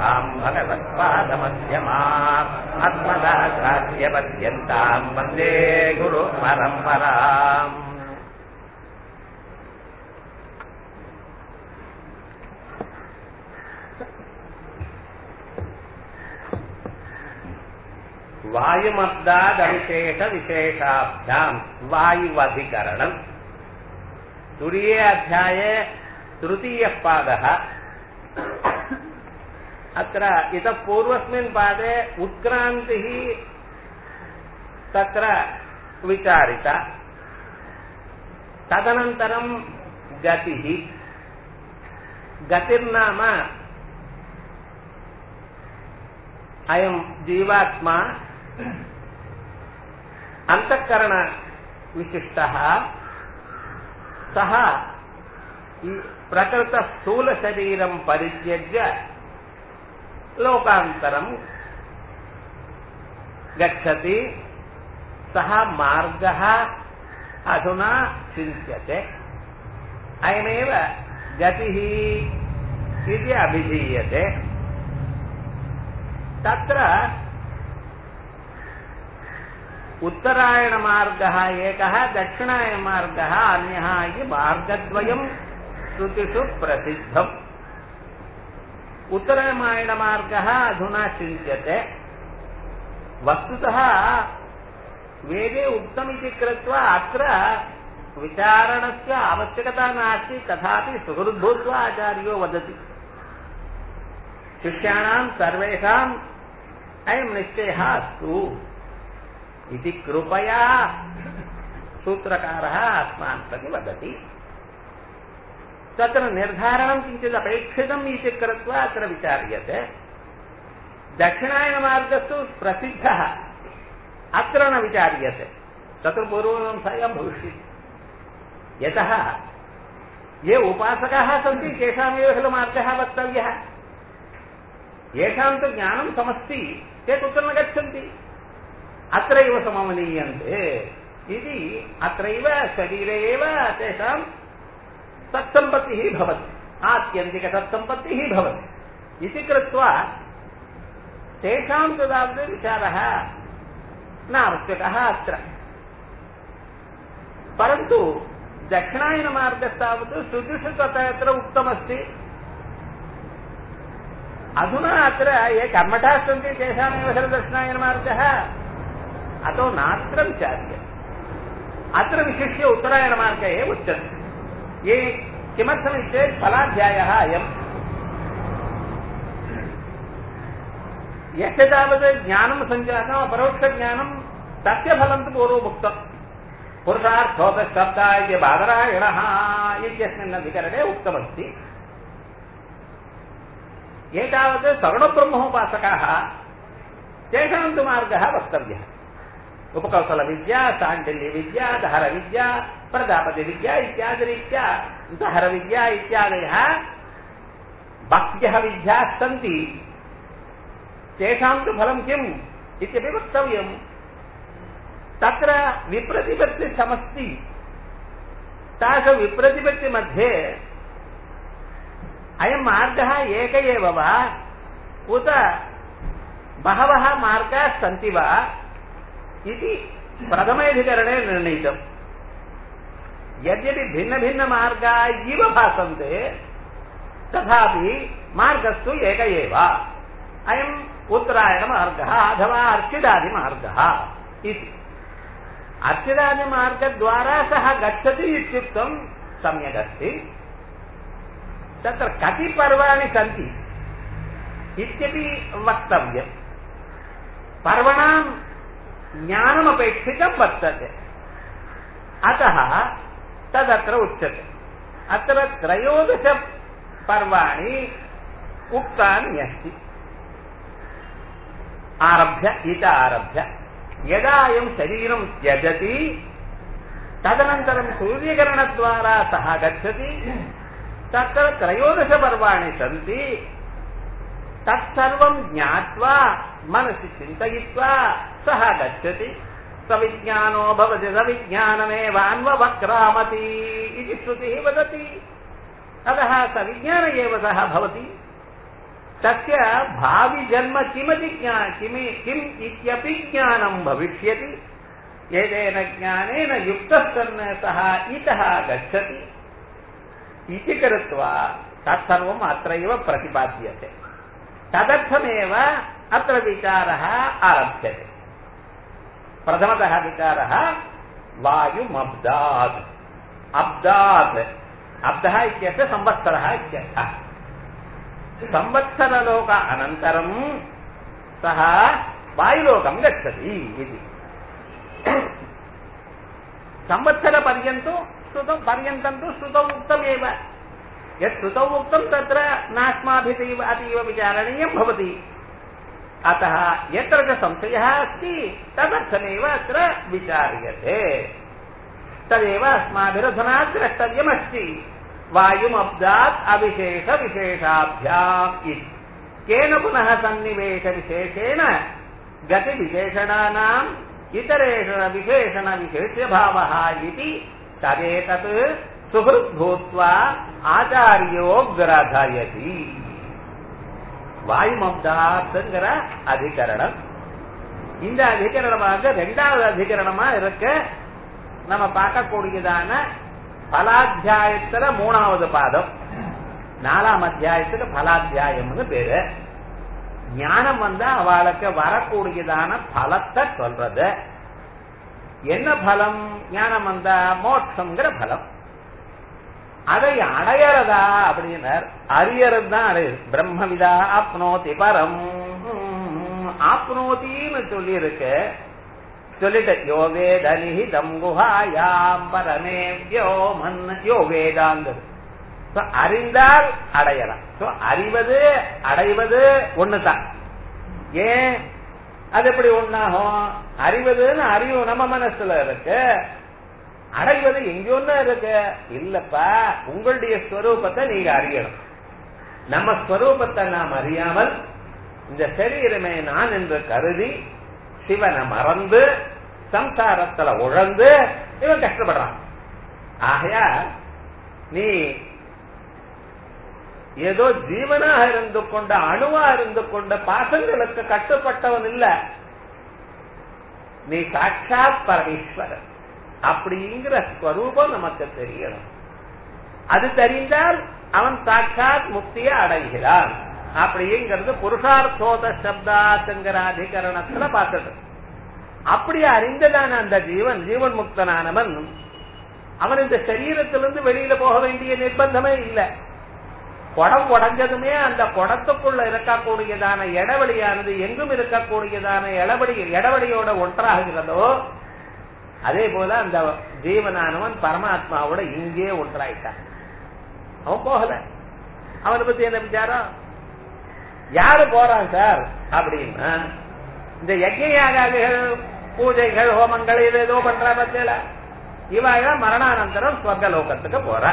Saddam பகவத்பாதமத்தியமாம் அஸ்மதாச்சாரியபத்யந்தாம் வந்தே குரு பரம்பராம் वायुमब्दादविशेष विशेषाभ्याम् वायुवधिकरणम् तुरीये अध्याये तृतीयः पादः अत्र इतः पूर्वस्मिन् पादे उत्क्रान्तिः तत्र विचारिता तदनन्तरं गतिः गतिर्नाम अयं जीवात्मा अन्तःकरणविशिष्टः सः प्रकृतस्थूलशरीरं परित्यज्य लोकान्तरं गच्छति सः मार्गः अधुना चिन्त्यते अयमेव गतिः इति अभिधीयते तत्र उत्तरायणमार्गः एकः दक्षिणायनमार्गः अन्यः इति मार्गद्वयं श्रुतिषु प्रसिद्धम् उत्तरायणमार्गः अधुना चिन्त्यते वस्तुतः वेदे उक्तमिति कृत्वा अत्र विचारणस्य आवश्यकता नास्ति तथापि सुहृद्भूत्वा आचार्यो वदति शिष्याणां सर्वेषाम् अयं निश्चयः अस्तु इति कृपया सूत्रकारः अस्मान् प्रति वदति तत्र निर्धारणं किञ्चित् अपेक्षितम् इति कृत्वा अत्र विचार्यते दक्षिणायनमार्गस्तु प्रसिद्धः अत्र न विचार्यते तत्र पूर्वमीमांसायां भविष्यति यतः ये उपासकाः सन्ति तेषामेव खलु मार्गः वक्तव्यः येषां तु ज्ञानं समस्ति ते कुत्र न गच्छन्ति अत्रैव सममनीयन्ते इति अत्रैव शरीरे एव तेषां सत्सम्पत्तिः भवति आत्यन्तिकसत्सम्पत्तिः भवति इति कृत्वा तेषां तु तावत् विचारः न आवश्यकः अत्र परन्तु दक्षिणायनमार्गस्तावत् श्रुतिषु तत्र उक्तमस्ति अधुना अत्र ये कर्मठाः सन्ति तेषामेव खलु दक्षिणायनमार्गः अतो नात्र विचार्य अत्र विशिष्य उत्तरायणमार्ग एव उच्यते ये किमर्थमित्येत् फलाध्यायः अयम् यस्य तावत् ज्ञानं सञ्जातम् अपरोक्षज्ञानं तस्य फलं तु पूर्वमुक्तम् पुरुषार्थोपशब्दा इति बादरायणः इत्यस्मिन् अधिकरणे उक्तमस्ति एतावत् सगुणब्रह्मोपासकाः तेषां तु मार्गः वक्तव्यः उपकौशलविद्या साण्डिल्यविद्या दहरविद्या प्रजापतिविद्या इत्यादिरीत्या दहरविद्या इत्यादयः बह्व्यः विद्याः सन्ति तेषां तु फलं किम् इत्यपि वक्तव्यम् तत्र विप्रतिपत्तिसमस्ति तादृशविप्रतिपत्तिमध्ये अयं मार्गः एक एव वा उत बहवः मार्गाः सन्ति वा इति प्रथमेधिकरणे निर्णीतम् यद्यपि भिन्नभिन्नमार्गाः इव भासन्ते तथापि मार्गस्तु एक एव अयम् उत्तरायणमार्गः अथवा अर्चिदादिमार्गः इति अर्चिदादिमार्गद्वारा सः गच्छति इत्युक्तं सम्यगस्ति तत्र कति पर्वाणि सन्ति इत्यपि वक्तव्यम् पर्वणां ज्ञानमपेक्षितं वर्तते अतः तदत्र उच्यते अत्र त्रयोदश पर्वाणि उक्तानि अस्ति आरभ्य इत आरभ्य यदा अयं शरीरं त्यजति तदनन्तरं सूर्यकरणद्वारा सः गच्छति तत्र त्रयोदशपर्वाणि सन्ति तत्सर्वं ज्ञात्वा मनसि चिन्तयित्वा सः गच्छति सविज्ञानो भवति सविज्ञानमेवान्ववक्रामति इति श्रुतिः वदति अतः सविज्ञान एव सः भवति तस्य भाविजन्म किमपि ज्ञा किमि किम् इत्यपि ज्ञानं भविष्यति एतेन ज्ञानेन युक्तः सन् सः इतः गच्छति इति कृत्वा तत्सर्वम् अत्रैव प्रतिपाद्यते तदर्थमेव अत्र विचारः आरभ्यते प्रथमतः विचारः वायुमब्दात् अब्दात् अब्दः इत्यस्य संवत्सरः इत्यर्थः संवत्सरलोक अनन्तरं सः वायुलोकं गच्छति इति संवत्सरपर्यन्तु श्रुतं पर्यन्तं तु श्रुतौ उक्तमेव यत् श्रुतौ उक्तं तत्र नास्माभिः अतीव विचारणीयं भवति अतः यत्र च संशयः अस्ति तदर्थमेव अत्र विचार्यते तदेव अस्माभिरधुना द्रष्टव्यमस्ति वायुमब्दात् अविशेषविशेषाभ्याम् इति केन पुनः सन्निवेशविशेषेण गतिविशेषणानाम् इतरेषणविशेषणविशेष्यभावः इति तदेतत् सुहृद्भूत्वा आचार्यो ग्रथयति வாயுமப்தாத்துங்கிற அதிகரணம் இந்த அதிகரணமாக ரெண்டாவது அதிகரணமா இருக்க நம்ம பார்க்கக்கூடியதான பலாத்தியாயத்துல மூணாவது பாதம் நாலாம் அத்தியாயத்துக்கு பலாத்தியாயம்னு பேரு ஞானம் வந்தா அவளுக்கு வரக்கூடியதான பலத்தை சொல்றது என்ன பலம் ஞானம் வந்தா மோட்சங்கிற பலம் அதை அடையறதா அப்படின்னார் அறியறது தான் அடையுது பிரம்மவிதா ஆப்னோதி பரம் ஆப்னோத்தின்னு சொல்லி இருக்கு சொல்லிட்டு யோ வேத நிஹிதம் குஹாயாம் பரமே யோமன் யோ வேதாங்கிறது அறிந்தால் அடையலாம் அறிவது அடைவது ஒண்ணுதான் ஏன் அது எப்படி ஒண்ணாகும் அறிவதுன்னு அறிவு நம்ம மனசுல இருக்கு அடைவது எங்கொன்னு இருக்கு இல்லப்பா உங்களுடைய ஸ்வரூபத்தை நீங்க அறியணும் நம்ம ஸ்வரூபத்தை நாம் அறியாமல் இந்த சரீரமே நான் என்று கருதி சிவனை மறந்து சம்சாரத்துல உழந்து இவன் கஷ்டப்படுறான் ஆகையா நீ ஏதோ ஜீவனாக இருந்து கொண்ட அணுவா இருந்து கொண்ட பாசங்களுக்கு கட்டுப்பட்டவன் இல்ல நீ சாட்சாத் பரமேஸ்வரன் அப்படிங்கிற ஸ்வரூபம் நமக்கு தெரியணும் அது தெரிந்தால் அவன் சாட்சாத் முக்தியை அடைகிறான் அப்படிங்கிறது புருஷார்த்தோத சப்தாத்துங்கிற அதிகரணத்துல பார்த்தது அப்படி அறிந்ததான அந்த ஜீவன் ஜீவன் முக்தனானவன் அவன் இந்த சரீரத்திலிருந்து வெளியில போக வேண்டிய நிர்பந்தமே இல்லை குடம் உடஞ்சதுமே அந்த குடத்துக்குள்ள இருக்கக்கூடியதான இடவெளியானது எங்கும் இருக்கக்கூடியதான இடவெளி இடவெளியோட ஒன்றாகிறதோ அதே போல அந்த ஜீவனானவன் பரமாத்மாவோட இங்கே ஒன்றாயிட்டான் அவன் போகல அவனை பத்தி என்ன விசாரம் யாரு போறான் சார் அப்படின்னா இந்த யஜ்ய யாகாதிகள் பூஜைகள் ஹோமங்கள் இது ஏதோ பண்ற பத்தியில இவாக மரணானந்தரம் ஸ்வர்க லோகத்துக்கு போறா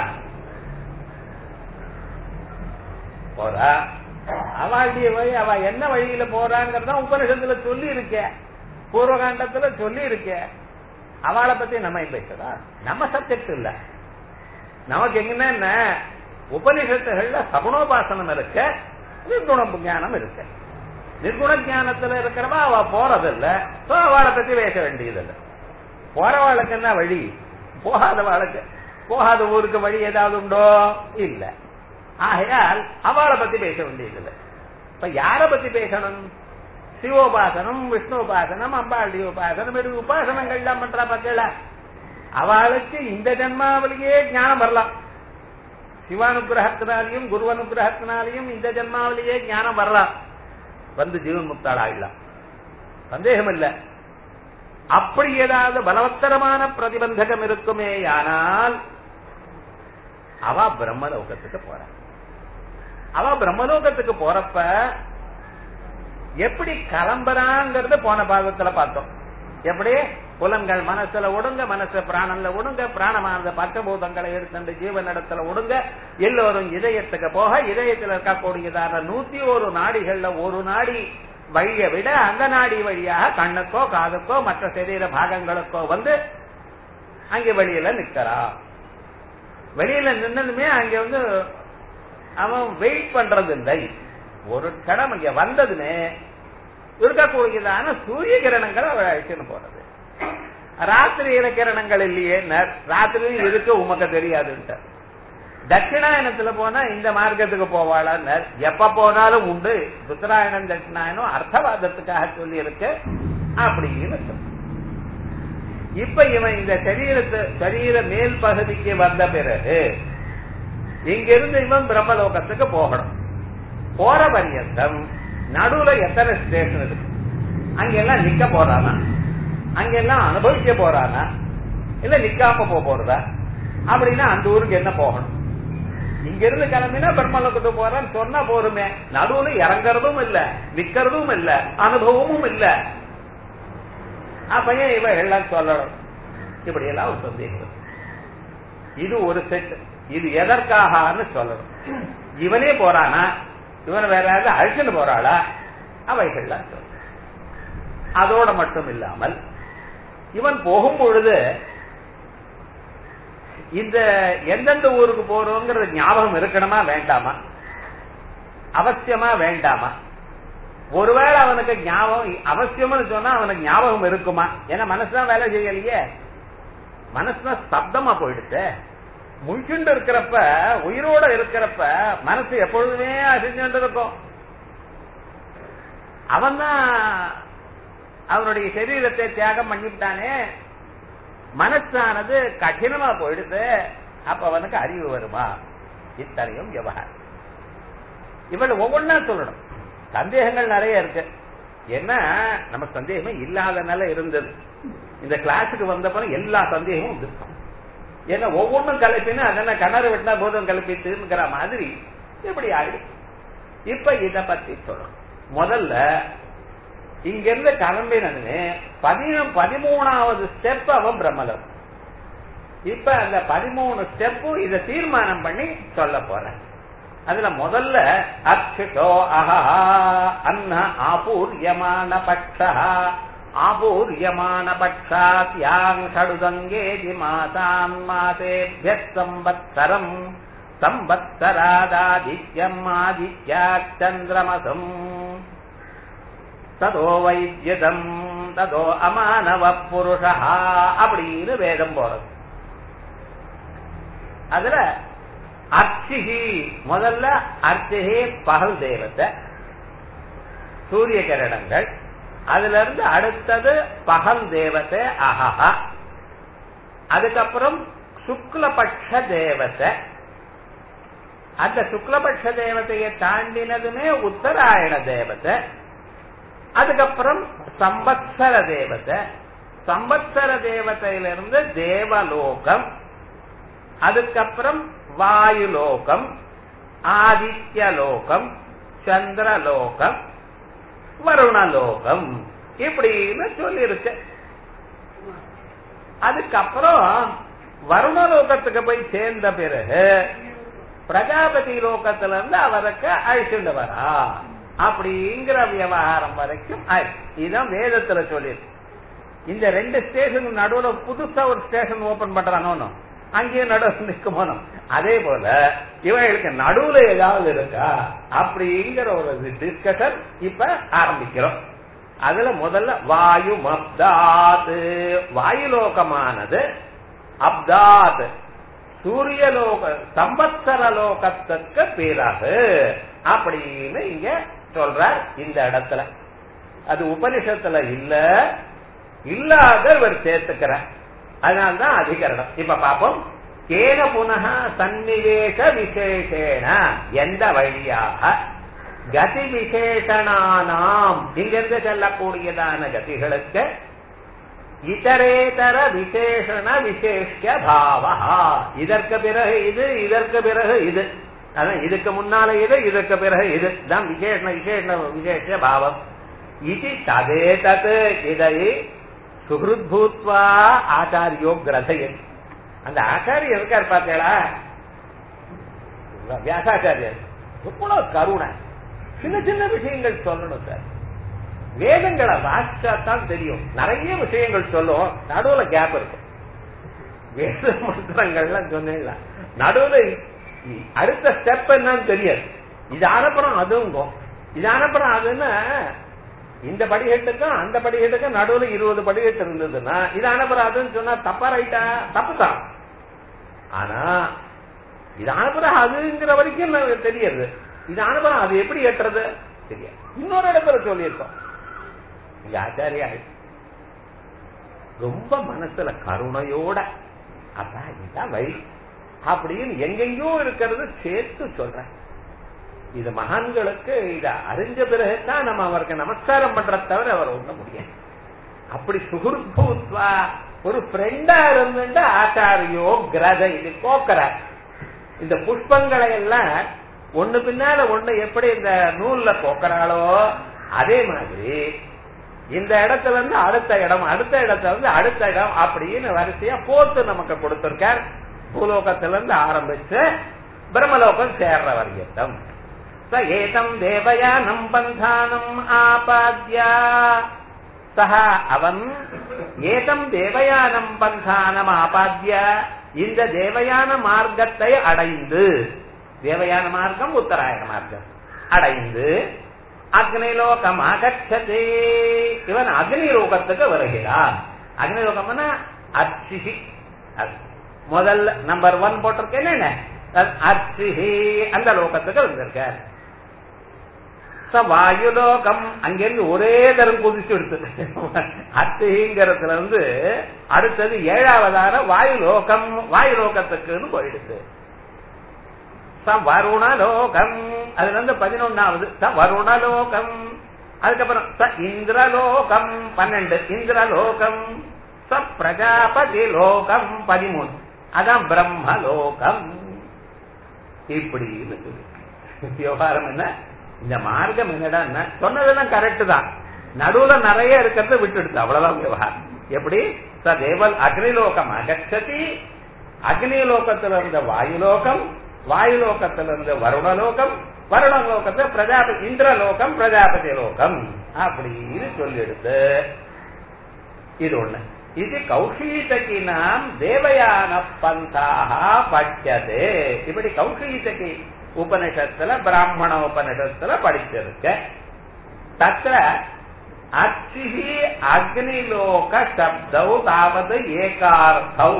போறா அவளுடைய வழி அவ என்ன வழியில போறாங்கிறத உபனிஷத்துல சொல்லி இருக்க பூர்வகாண்டத்துல சொல்லி இருக்க அவளை பத்தி நம்ம பேசுறா நம்ம சப்ஜெக்ட் இல்ல நமக்கு எங்கன்னா உபனிஷத்துகள்ல சகுணோபாசனம் இருக்க நிர்குண ஞானம் இருக்கு நிர்குண ஞானத்துல இருக்கிறவா அவ போறது இல்ல அவளை பத்தி பேச வேண்டியது இல்ல போறவாளுக்கு என்ன வழி போகாத வாளுக்கு போகாத ஊருக்கு வழி ஏதாவது உண்டோ இல்ல ஆகையால் அவளை பத்தி பேச வேண்டியது இல்ல இப்ப யார பத்தி பேசணும் சிவோபாசனம் விஷ்ணுபாசனம் அம்பாளி உபாசனம் இது உபாசனங்கள்லாம் பண்றா பத்தில அவளுக்கு இந்த ஜென்மாவிலேயே ஞானம் வரலாம் சிவானுகிரகத்தினாலையும் குரு அனுகிரகத்தினாலையும் இந்த ஜென்மாவிலேயே ஞானம் வரலாம் வந்து ஜீவன் முக்தாள் ஆயிடலாம் சந்தேகம் இல்ல அப்படி ஏதாவது பலவத்தரமான பிரதிபந்தகம் இருக்குமே ஆனால் அவ பிரம்மலோகத்துக்கு போற அவ பிரம்மலோகத்துக்கு போறப்ப எப்படி கிளம்புறாங்கிறது போன பாகத்துல பார்த்தோம் எப்படி புலன்கள் மனசுல ஒடுங்க மனசு பிராணன்ல ஒடுங்க பிராணமானது பஞ்சபூதங்களை எடுத்துட்டு ஜீவன் இடத்துல ஒடுங்க எல்லோரும் இதயத்துக்கு போக இதயத்தில் இருக்கக்கூடியதான நூத்தி ஒரு நாடிகள்ல ஒரு நாடி வழியை விட அந்த நாடி வழியாக கண்ணுக்கோ காதுக்கோ மற்ற சரீர பாகங்களுக்கோ வந்து அங்க வெளியில நிக்கிறா வெளியில நின்னதுமே அங்க வந்து அவன் வெயிட் பண்றது இல்லை ஒரு கணம் இங்க வந்ததுமே இருக்கக்கூடியதான சூரிய கிரணங்கள் அவள் அழிச்சுன்னு போறது ராத்திரியில கிரணங்கள் இல்லையே ராத்திரியும் இருக்கு உமக்கு தெரியாதுன்ட்டு தட்சிணாயனத்துல போனா இந்த மார்க்கத்துக்கு போவாளான்னு எப்ப போனாலும் உண்டு உத்தராயணம் தட்சிணாயனம் அர்த்தவாதத்துக்காக சொல்லி இருக்கு அப்படின்னு சொல்லு இப்ப இவன் இந்த சரீரத்து சரீர மேல் பகுதிக்கு வந்த பிறகு இங்கிருந்து இவன் பிரம்மலோகத்துக்கு போகணும் போற பரியந்தம் நடுவுல எத்தனை ஸ்டேஷன் இருக்கு அங்கெல்லாம் நிக்க போறானா அங்கெல்லாம் அனுபவிக்க போறானா இல்ல நிக்காம போக போறதா அப்படின்னா அந்த ஊருக்கு என்ன போகணும் இங்க இருந்து கிளம்பினா பிரம்மலோகத்துக்கு போறான்னு சொன்னா போருமே நடுவுல இறங்குறதும் இல்ல நிக்கிறதும் இல்ல அனுபவமும் இல்ல அப்பையன் இவ எல்லாம் சொல்லணும் இப்படி எல்லாம் ஒரு சந்தேகம் இது ஒரு செட் இது எதற்காகன்னு சொல்லணும் இவனே போறானா இவன் வேற யாராவது அழிச்சுன்னு போறாளா அவைகள்லாம் சொல்லணும் அதோட மட்டும் இல்லாமல் இவன் போகும் பொழுது இந்த எந்தெந்த ஊருக்கு போறோங்கிறது ஞாபகம் இருக்கணுமா வேண்டாமா அவசியமா வேண்டாமா ஒருவேளை அவனுக்கு ஞாபகம் அவசியம்னு சொன்னா அவனுக்கு ஞாபகம் இருக்குமா ஏன்னா மனசுதான் வேலை செய்யலையே மனசுதான் சப்தமா போயிடுச்சு முழிச்சுண்டு இருக்கிறப்ப உயிரோட இருக்கிறப்ப மனசு எப்பொழுதுமே அசைஞ்சுட்டு இருக்கும் அவன் தான் அவனுடைய சரீரத்தை தியாகம் பண்ணிவிட்டானே மனசானது கடினமா போயிடுது அப்ப அவனுக்கு அறிவு வருமா இத்தனையும் விவகாரம் இவள் ஒவ்வொன்னா சொல்லணும் சந்தேகங்கள் நிறைய இருக்கு ஏன்னா நம்ம சந்தேகமே இல்லாதனால இருந்தது இந்த கிளாஸுக்கு வந்தப்பறம் எல்லா சந்தேகமும் வந்துருக்கும் ஏன்னா ஒவ்வொன்றும் கலப்பின்னு அதென்ன கிணறு வெட்டினா போதும் கலப்பிட்டுங்கிற மாதிரி இப்படி ஆயிடும் இப்ப இத பத்தி சொல்லணும் முதல்ல இங்க இருந்து கிளம்பினது பதின பதிமூணாவது ஸ்டெப் அவன் பிரம்மலம் இப்ப அந்த பதிமூணு ஸ்டெப்பு இத தீர்மானம் பண்ணி சொல்ல போறேன் அதுல முதல்ல அச்சுஷோ அஹா அன்ன ஆபூர்யமான பட்சா ஆபூர்யமான பட்சாத் யாங் ஷடுதங்கேதி மாசான் மாசேபிய சம்பத்சரம் சம்பத்சராதாதித்யம் ஆதித்யாத் சந்திரமசம் ததோ வைத்தியதம் ததோ அமானவ புருஷா அப்படின்னு வேதம் போறது அதுல அர்ச்சிகி முதல்ல அர்ச்சிகி பகல் தேவத்தை சூரிய கிரணங்கள் அதுல இருந்து அடுத்தது பகல் தேவத்தை அஹஹா அதுக்கப்புறம் சுக்லபட்ச தேவத்தை அந்த சுக்லபட்ச தேவதையை தாண்டினதுமே உத்தராயண தேவத்தை அதுக்கப்புறம் சம்பத்சர தேவதை சம்பத்சர தேவதையிலிருந்து தேவலோகம் அதுக்கப்புறம் வாயுலோகம் ஆதித்யலோகம் சந்திரலோகம் வருணலோகம் இப்படின்னு சொல்லிருக்கு அதுக்கப்புறம் வருணலோகத்துக்கு போய் சேர்ந்த பிறகு பிரஜாபதி லோகத்துல இருந்து அவருக்கு அழிச்சுட்டு வரா அப்படிங்கிற விவகாரம் வரைக்கும் இதுதான் வேதத்துல சொல்லிருக்கு இந்த ரெண்டு ஸ்டேஷன் நடுவுல புதுசா ஒரு ஸ்டேஷன் ஓபன் பண்றானோ அங்கேயும் நடுவில் நிற்குமோனோ அதே போல இவங்களுக்கு நடுவுல ஏதாவது இருக்கா அப்படிங்கிற ஒரு டிஸ்கஷன் இப்ப ஆரம்பிக்கிறோம் அதுல முதல்ல வாயு அப்தாத் வாயுலோகமானது அப்தாத் சூரியலோக சம்பத்சர லோகத்துக்கு பிறகு அப்படின்னு இங்க சொல்ற இந்த இடத்துல அது உபனிஷத்துல இல்ல இல்லாத இவர் சேர்த்துக்கிற அதனால்தான் அதிகரணம் இப்ப பாப்போம் கேன புனக சந்நிவேச விசேஷேன எந்த வழியாக கதி விசேஷனானாம் இங்கிருந்து செல்லக்கூடியதான கதிகளுக்கு இதரேதர விசேஷண விசேஷ பாவா இதற்கு பிறகு இது இதற்கு பிறகு இது அதான் இதுக்கு முன்னால இது இதற்கு பிறகு இது தான் விசேஷ விசேஷ விசேஷ பாவம் இது ததே தத் இதை சுகிருத் பூத்வா ஆச்சாரியோ கிரதையன் அந்த ஆச்சாரியர் இருக்கார் பார்த்தீங்களா வியாசாச்சாரியர் எவ்வளவு கருணை சின்ன சின்ன விஷயங்கள் சொல்லணும் சார் வேதங்களை வாசிச்சாதான் தெரியும் நிறைய விஷயங்கள் சொல்லும் நடுவுல கேப் இருக்கும் வேத மந்திரங்கள்லாம் சொன்னீங்களா நடுவுல அடுத்த ஸ்டெப் என்னன்னு தெரியாது இது அனுப்புறம் அதுவும் இது அனுப்புறாதுன்னு இந்த படிக்கட்டுக்கும் அந்த படிக்கட்டுக்கும் நடுவுல இருபது படிக்கட்டு இருந்ததுன்னா இது அனுப்புறாதுன்னு சொன்னா தப்பா ரைட்டா தப்பு தான் ஆனா இது அனுப்புறாதுங்கிற வரைக்கும் நமக்கு தெரியுது இது அனுப்புறா அது எப்படி ஏற்றுறது தெரியாது இன்னொரு இடத்துல சொல்லியிருக்கோம் இங்க ஆச்சாரியா ரொம்ப மனசுல கருணையோட அதான் இதுதான் வழி அப்படின்னு எங்கெங்கயோ இருக்கிறது சேர்த்து சொல்றேன் இது மகான்களுக்கு இத அறிஞ்ச பிறகுதான் நம்ம அவருக்கு நமஸ்காரம் பண்ற தவிர அவர் ஒண்ண முடியாது அப்படி சுகுர்பூத்வா ஒரு ஃப்ரெண்டா இருந்துட்டு ஆச்சாரியோ கிரத இது கோக்கறார் இந்த புஷ்பங்களை எல்லாம் ஒண்ணு பின்னால ஒண்ணு எப்படி இந்த நூல்ல கோக்கறாளோ அதே மாதிரி இந்த இடத்துல இருந்து அடுத்த இடம் அடுத்த இடத்துல இருந்து அடுத்த இடம் அப்படின்னு வரிசையா போத்து நமக்கு கொடுத்திருக்கார் பூலோகத்துல இருந்து ஆரம்பிச்சு பிரம்மலோகம் சேர்ற வரியத்தம் ச ஏதம் தேவயானம் பந்தானம் ஆபாத்யா சஹ அவன் ஏதம் தேவயானம் பந்தானம் ஆபாத்ய இந்த தேவயான மார்க்கத்தை அடைந்து தேவயான மார்க்கம் உத்தராயண மார்க்கம் அடைந்து அக்னிலோகம் அகச்சதே இவன் அக்னிலோகத்துக்கு வருகிறான் அக்னிலோகம்னா அர்ச்சிஹி முதல் நம்பர் ஒன் போட்டிருக்கேன் என்ன அர்ச்சிஹி அந்த லோகத்துக்கு வந்திருக்கார் ச வாயுலோகம் அங்கிருந்து ஒரே தரம் குதிச்சு எடுத்து அத்திங்கிறதுல இருந்து அடுத்தது ஏழாவதான வாயுலோகம் வாயுலோகத்துக்குன்னு போயிடுது ச வருணலோகம் அதுல இருந்து பதினொன்னாவது ச வருணலோகம் அதுக்கப்புறம் ச இந்திரலோகம் பன்னெண்டு இந்திரலோகம் ச பிரஜாபதி லோகம் பதிமூணு அதான் பிரம்மலோகம் இப்படின்னு சொல்லி விவகாரம் என்ன இந்த மார்க்கம் என்னடா சொன்னதெல்லாம் கரெக்ட் தான் நடுவுல நிறைய இருக்கிறத விட்டுடுது அவ்வளவுதான் விவகாரம் எப்படி ச தேவல் அக்னிலோகம் அகச்சதி அக்னிலோகத்துல இருந்த வாயுலோகம் வாயுலோகத்துல இருந்து வருணலோகம் வருணலோகத்துல பிரஜாபதி இந்திரலோகம் பிரஜாபதி லோகம் அப்படின்னு சொல்லிடுது இது ஒண்ணு இது கௌஷீதகி நாம் தேவயான பந்தாக பட்சதே இப்படி கௌஷீதகி உபனிஷத்துல பிராமண உபனிஷத்துல படிச்சிருக்க தத்திர அச்சிஹி அக்னிலோக சப்தௌ தாவது ஏகார்த்தௌ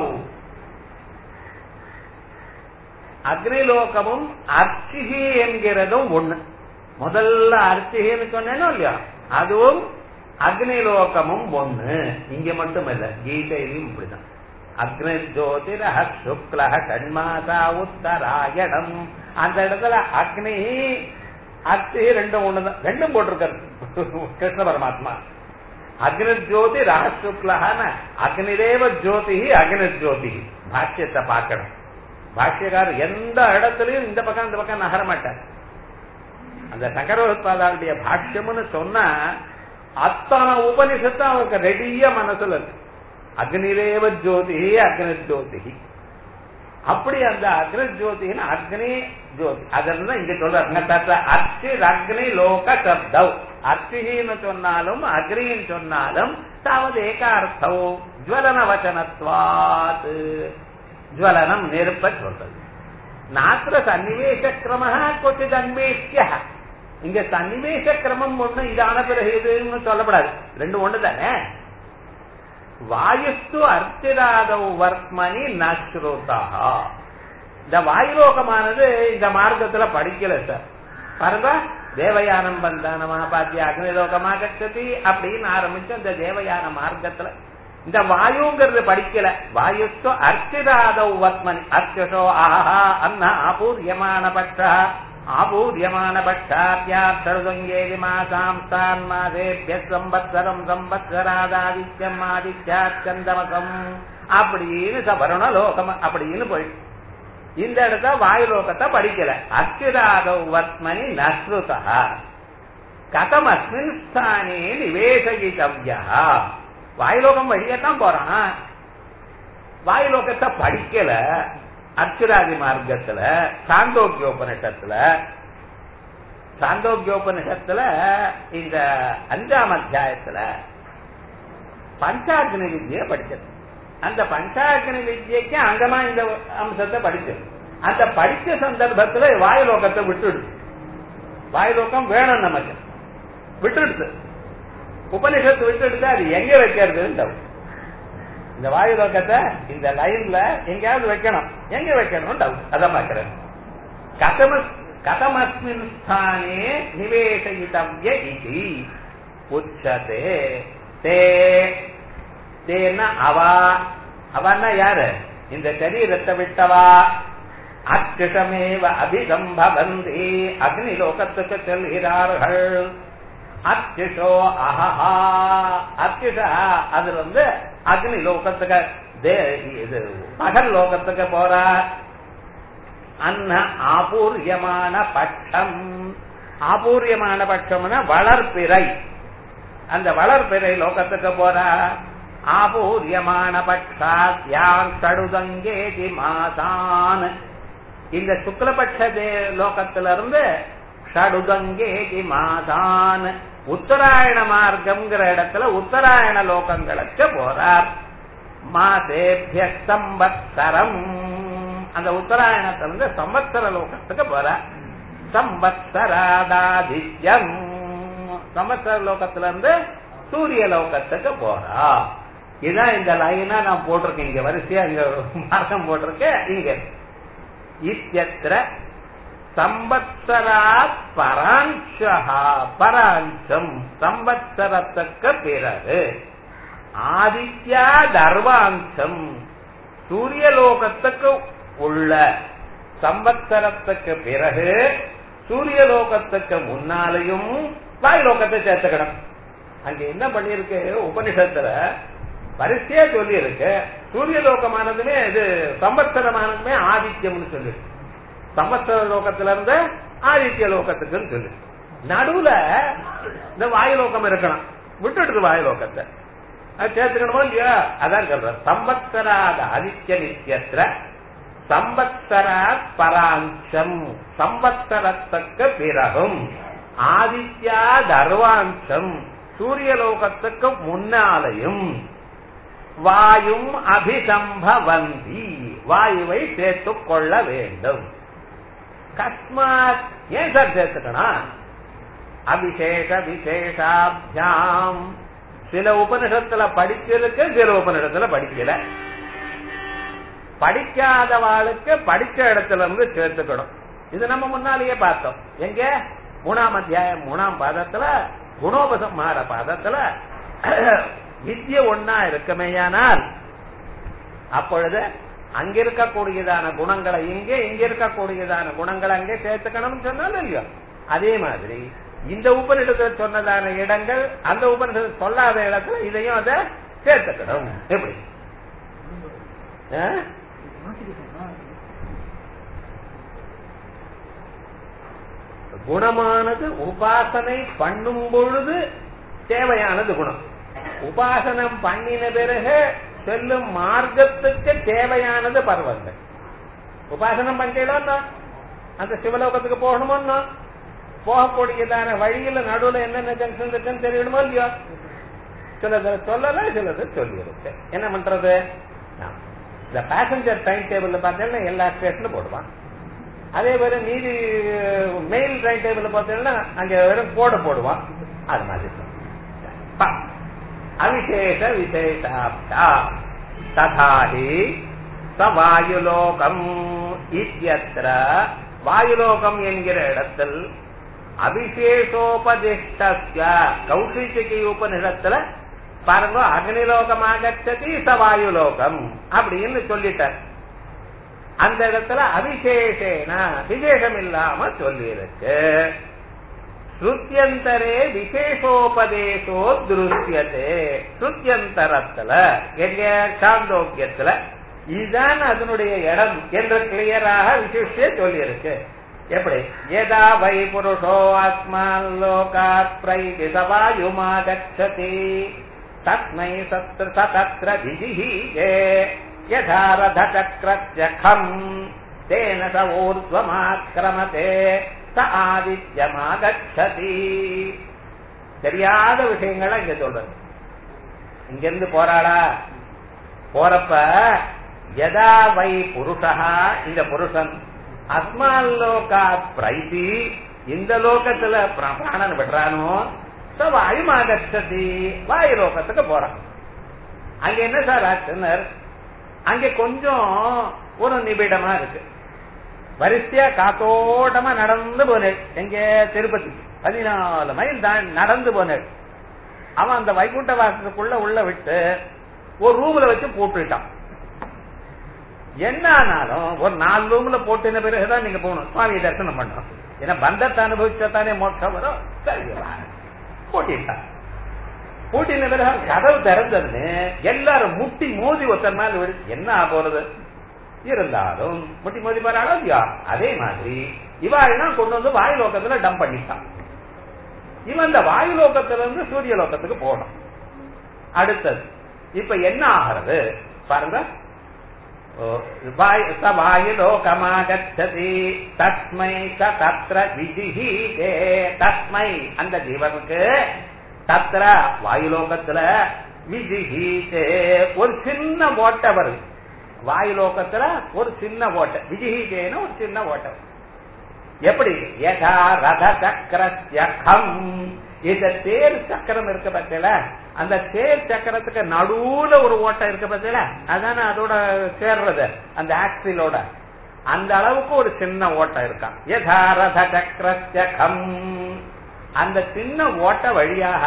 அக்னிலோகமும் அர்ச்சிகி என்கிறதும் ஒண்ணு முதல்ல அர்ச்சிகின்னு சொன்னேனோ இல்லையா அதுவும் அக்னிலோகமும் ஒண்ணு இங்க மட்டும் இல்ல கீதையிலும் இப்படிதான் அக்னி ஜோதிரஹ சுக்லஹ ஷண்மாசா உத்தராயணம் அந்த இடத்துல அக்னி அர்ச்சி ரெண்டும் ஒண்ணுதான் ரெண்டும் போட்டிருக்காரு கிருஷ்ண பரமாத்மா அக்னி ஜோதி ரஹசுக்லஹான அக்னிதேவ ஜோதி அக்னி ஜோதி பாஷ்யத்தை பார்க்கணும் பாஷ்யக்காரர் எந்த இடத்துலயும் இந்த பக்கம் இந்த பக்கம் நகர மாட்டார் அந்த சங்கரோத்பாதாவுடைய பாஷ்யம்னு சொன்னா அத்தனை உபனிஷத்தும் அவருக்கு ரெடியா மனசுல இருக்கு அக்னிரேவ ஜோதி அக்னி ஜோதி அப்படி அந்த அக்னி ஜோதின்னு அக்னி ஜோதி அதெல்லாம் இங்க சொல்ற அர்ச்சி அக்னி லோக சப்தவ் அர்ச்சின்னு சொன்னாலும் அக்னின்னு சொன்னாலும் தாவது ஏகார்த்தவ் ஜுவலன வச்சனத்வாத் ஜுவலனம் நெருப்ப சொல்றது நாத்திர சன்னிவேச கிரம கொச்சித் அன்வேஷ்ய இங்க சன்னிவேச கிரமம் ஒண்ணு இதான பிறகு இதுன்னு சொல்லப்படாது ரெண்டு ஒண்ணு தானே வாயுஸ்து அர்ச்சிராதவ் வர்மணி நஸ்ருதா இந்த வாயுலோகமானது இந்த மார்க்கத்துல படிக்கல சார் பாருங்க தேவயானம் பந்தான மகாபாத்திய அக்னிலோகமா கச்சதி அப்படின்னு ஆரம்பிச்சு இந்த தேவயான மார்க்கத்துல இந்த வாயுங்கிறது படிக்கல வாயுஸ்து அர்ச்சிராதவ் வத்மனி அர்ச்சசோ ஆஹா அன்ன ஆபூர்யமான பட்சா ஆபூர்யமான பட்சாத்யாத்தருதங்கேதி மாசாம் தான் மாதேபிய சம்பத்சரம் சம்பத்சராதாதித்யம் ஆதித்யாச்சந்தமசம் அப்படின்னு சபரண லோகம் அப்படின்னு போயிட்டு இந்த இடத்த வாயுலோகத்தை படிக்கல அச்சிராதவ் வத்மனி நஸ்ருதா கதம் அஸ்மின் ஸ்தானே நிவேசயித்தவ்யா வாயுலோகம் வழியத்தான் போறான் வாயுலோகத்தை படிக்கல அச்சுராதி மார்க்கத்துல சாந்தோக்கியோபனிஷத்துல சாந்தோக்கியோபனிஷத்துல இந்த அஞ்சாம் அத்தியாயத்துல பஞ்சாக்னி வித்தியை படிச்சது அந்த பஞ்சாக்னி வித்தியைக்கு அங்கமா இந்த அம்சத்தை படிச்சது அந்த படிச்ச சந்தர்ப்பத்துல வாயுலோகத்தை விட்டுடுது வாயுலோகம் வேணும் நமக்கு விட்டுடுது உபனிஷத்து விட்டுடுது அது எங்க வைக்கிறதுன்னு doubt. இந்த வாயு லோகத்தை இந்த லைன்ல எங்கேயாவது வைக்கணும் எங்க வைக்கணும் டவுட் அதான் பாக்குறேன் கதம கதமஸ்மின் ஸ்தானே நிவேசயிதவ்ய இது உச்சதே தே தேன்னா அவா அவன்னா யாரு இந்த சரீரத்தை விட்டவா அச்சுஷமேவ அபிசம்பவந்தி அக்னி லோகத்துக்கு செல்கிறார்கள் அத்யுஷோ அஹஹா அத்யுஷா அது வந்து அக்னி லோகத்துக்கு தே- இது பகல் லோகத்துக்கு போறார் அன்ன ஆபூர்யமான பட்சம் ஆபூர்யமான பட்சம்னா வளர்ப்பிறை அந்த வளர்ப்பிறை லோகத்துக்கு போறார் ஆபூர்யமான பட்சாத் யார் சடுதங்கேதி மாதான் இந்த சுக்லபட்ச தே- லோகத்திலிருந்து ஷடுதங்கேதி மாதான் உத்தராயண மார்க்கம்ங்கிற இடத்துல உத்தராயண லோகங்களுக்கு போறார் மாசேபிய சம்பத்சரம் அந்த உத்தராயணத்திலிருந்து சம்பத்சர லோகத்துக்கு போறார் சம்பத்சராதாதித்யம் சம்பத்சர லோகத்துல இருந்து சூரிய லோகத்துக்கு போறா இதான் இந்த லைனா நான் போட்டிருக்கேன் இங்க வரிசையா இங்க மார்க்கம் போட்டிருக்கேன் இங்க இத்தியத்திர சம்பத்சராத் பராஞ்சா பராஞ்சம் சம்பத்சரத்துக்கு பிறகு ஆதித்யா தர்வாம்சம் சூரியலோகத்துக்கு உள்ள சம்பத்சரத்துக்கு பிறகு சூரியலோகத்துக்கு முன்னாலையும் வாயுலோகத்தை சேர்த்துக்கணும் அங்க என்ன பண்ணிருக்கு உபனிஷத்துல வரிசையா சொல்லி இருக்கு சூரியலோகமானதுமே இது சம்பத்சரமானதுமே ஆதித்யம்னு சொல்லிருக்கு சம்பத்சர லோகத்துல இருந்து ஆதித்ய லோகத்துக்குன்னு சொல்லு நடுவுல இந்த வாயுலோகம் இருக்கணும் விட்டுடுது வாயுலோகத்தை அது சேர்த்துக்கணுமோ இல்லையா அதான் சொல்ற சம்பத்சராத ஆதித்ய நித்தியத்திர சம்பத்சரா பராஞ்சம் சம்பத்சரத்துக்கு பிறகும் ஆதித்யா தர்வாஞ்சம் சூரியலோகத்துக்கு முன்னாலையும் வாயும் அபிசம்பவந்தி வாயுவை சேர்த்துக் கொள்ள வேண்டும் கஸ்மாத் ஏன் சார் சேர்த்துக்கணும் அபிஷேக விசேஷாபியாம் சில உபனிஷத்துல படிச்சிருக்கு சில உபனிஷத்துல படிக்கல படிக்காதவாளுக்கு படிச்ச இடத்துல இருந்து சேர்த்துக்கணும் இது நம்ம முன்னாலேயே பார்த்தோம் எங்க மூணாம் அத்தியாயம் மூணாம் பாதத்துல குணோபசம்ஹார பாதத்துல வித்ய ஒன்னா இருக்குமேயானால் அப்பொழுது அங்க இருக்கக்கூடியதான குணங்களை இங்கே இங்க இருக்கக்கூடியதான குணங்களை அங்கே சேர்த்துக்கணும்னு சொன்னாலும் இல்லையோ அதே மாதிரி இந்த உபநிடத்தில் சொன்னதான இடங்கள் அந்த உபநிடத்தில் சொல்லாத இடத்துல இதையும் அதை சேர்த்துக்கணும் எப்படி ஆ? குணமானது உபாசனை பண்ணும் பொழுது தேவையானது குணம் உபாசனம் பண்ணின பிறகு செல்லும் மார்க்கத்துக்கு தேவையானது பருவங்கள் உபாசனம் பண்ணிடணும்னா அந்த சிவலோகத்துக்கு போகணுமோ போகக்கூடியதான வழியில நடுவுல என்னென்ன ஜங்ஷன் இருக்குன்னு தெரியணுமோ இல்லையோ சிலது சொல்லல சிலது சொல்லி இருக்கு என்ன பண்றது ஆமா. இந்த பேசஞ்சர் டைம் டேபிள்ல பார்த்தீங்கன்னா எல்லா ஸ்டேஷனும் போடுவான் அதே மாதிரி மீதி மெயில் டைம் டேபிள் பார்த்தீங்கன்னா அங்க வெறும் கோடை போடுவான் அது மாதிரி ப. அவிசேஷ விசேஷாப்தா ததாஹி ச வாயுலோகம் இத்தியத்திர வாயுலோகம் என்கிற இடத்தில் அபிஷேஷோபதிஷ்டஸ்ய கௌஷிகி உபனிஷத்துல பாருங்க அக்னிலோகமாகச்சதி ச வாயுலோகம் அப்படின்னு சொல்லிட்டார் அந்த இடத்துல அபிஷேஷேன விசேஷம் இல்லாம சொல்லி இருக்கு ஸ்ருத்தியந்தரே விசேஷோபதேசோ திருஷ்யதே ஸ்ருத்தியந்தரத்துல எங்க சாந்தோக்கியத்துல இதுதான் அதனுடைய இடம் என்று கிளியராக விசேஷ சொல்லி இருக்கு எப்படி எதா வை புருஷோ அஸ்மான் லோகாத் பிரைதி சவாயுமாகச்சதி தஸ்மை சத்ர சதத்ர விஜிஹீயே யதா ரதசக்ரத்யகம் தேன ச ஊர்த்வமாக்கிரமதே ச ஆதித்யமாகச்சதி தெரியாத விஷயங்களை இங்க சொல்றது இங்கிருந்து போறாளா போறப்ப யதா வை புருஷா இந்த புருஷன் அஸ்மான் லோகாத் பிரைதி இந்த லோகத்துல பிர- பிராணன் விடுறானோ சோ வாயுமாகச்சதி வாயு லோகத்துக்கு போறான் அங்க என்ன சார் ஆச்சுனர் அங்க கொஞ்சம் ஒரு நிபிடமா இருக்கு வரிசையா காத்தோட்டமா நடந்து போனேன் எங்க திருப்பதி பதினாலு மைல் தான் நடந்து போனேன் அவன் அந்த வைகுண்ட வாசத்துக்குள்ள உள்ள விட்டு ஒரு ரூம்ல வச்சு போட்டுட்டான் என்ன ஆனாலும் ஒரு நாலு ரூம்ல போட்டின பிறகுதான் நீங்க போகணும் சுவாமி தரிசனம் பண்ணணும் ஏன்னா பந்தத்தை அனுபவிச்சாத்தானே மோட்சம் வரும் சரி வா. பூட்டிட்டான் பூட்டின பிறகு கதவு திறந்ததுன்னு எல்லாரும் முட்டி மோதி ஒருத்தர் மேல விழு என்ன ஆக போறது இருந்தாலும் முட்டி மோதி பாரு இல்லையா அதே மாதிரி இவாள்லாம் கொண்டு வந்து வாயு லோகத்துல டம் பண்ணிட்டான் இவன் இந்த வாயு லோகத்துல இருந்து சூரிய லோகத்துக்கு போகணும் அடுத்தது இப்ப என்ன ஆகிறது பாருங்க ஓ, வாயு ச வாயுலோகமாகச்சதி தஸ்மை ச தத்ர விஜிஹீதே தஸ்மை அந்த ஜீவனுக்கு தத்ர வாயுலோகத்துல விஜிஹீதே ஒரு சின்ன ஓட்டை வருது வாயுலோகத்துல ஒரு சின்ன ஓட்டை விஜிஹீதேன்னு ஒரு சின்ன ஓட்டை எப்படி யதா ரத சக்கரம் இந்த தேர் சக்கரம் இருக்க பத்தில அந்த தேர் சக்கரத்துக்கு நடுவுல ஒரு ஓட்டை இருக்க பத்தில அதானே அதோட சேர்றது அந்த ஆக்சிலோட அந்த அளவுக்கு ஒரு சின்ன ஓட்டை இருக்கான் யதா ரத சக்கரம் அந்த சின்ன ஓட்ட வழியாக